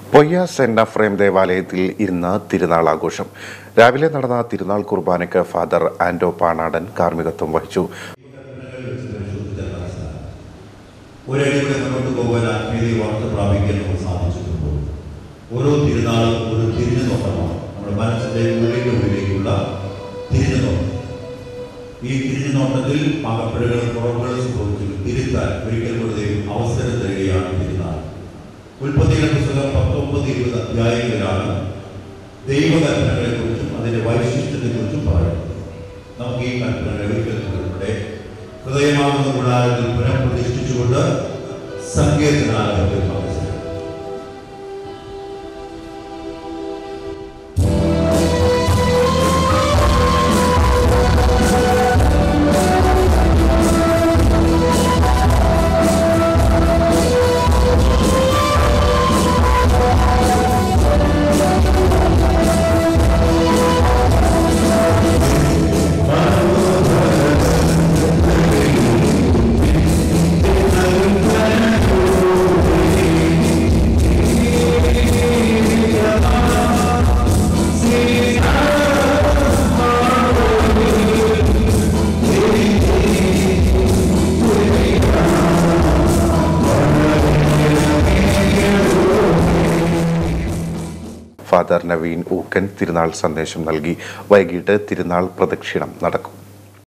Poyya saint Aphrem ദേവാലയത്തിൽ ഇന്ന് തിരുനാൾ ആഘോഷം രാവിലെ നടന്ന തിരുനാൾ കുർബാനയ്ക്ക് ഫാദർ ആൻഡോ പാണാടൻ കാർമ്മികത്വം വഹിച്ചു ഒരടികൂടെ മുന്നോട്ട് പോകാൻ ആത്മീയതയെ വളർച്ച പ്രാപിക്കാൻ നമുക്ക് സാധിച്ചിട്ടുണ്ടോ ഓരോ തിരുനാളും ഒരു തിരിഞ്ഞു നോട്ടമാണ് നമ്മുടെ മനസ്സിന്റെ ഉള്ളിൻ്റെ ഉള്ളിലേക്കുള്ള തിരിഞ്ഞു നോട്ടം ഈ തിരിഞ്ഞു നോട്ടത്തിൽ പാകപ്പിഴകളും കുറവുകളും സംഭവിച്ചു തിരുത്താൻ ഒരിക്കൽ കൂടെ ദൈവം അവസരം തരികയാണ് തിരുനാൾ ഉൽപ്പത്തിയുടെ പുസ്തകം പത്തൊമ്പത് ഇരുപത് അധ്യായങ്ങളിലാണ് ദൈവകൽപ്പനകളെ കുറിച്ചും അതിന്റെ വൈശിഷ്ട്യത്തെ കുറിച്ചും പറയുന്നത് നമുക്ക് ഈ കൽപ്പനകളെ ഒരിക്കൽ കൂടെ ഇവിടെ ഹൃദയമാകുന്ന കൂടാരത്തിൽ പുനഃപ്രതിഷ്ഠിച്ചുകൊണ്ട് സങ്കീർത്തനാലയത്തിൽ പങ്കെടുക്കും ഫാദർ നവീൻ ഊക്കൻ തിരുനാൾ സന്ദേശം നൽകി വൈകിട്ട് തിരുനാൾ പ്രദക്ഷിണം നടക്കും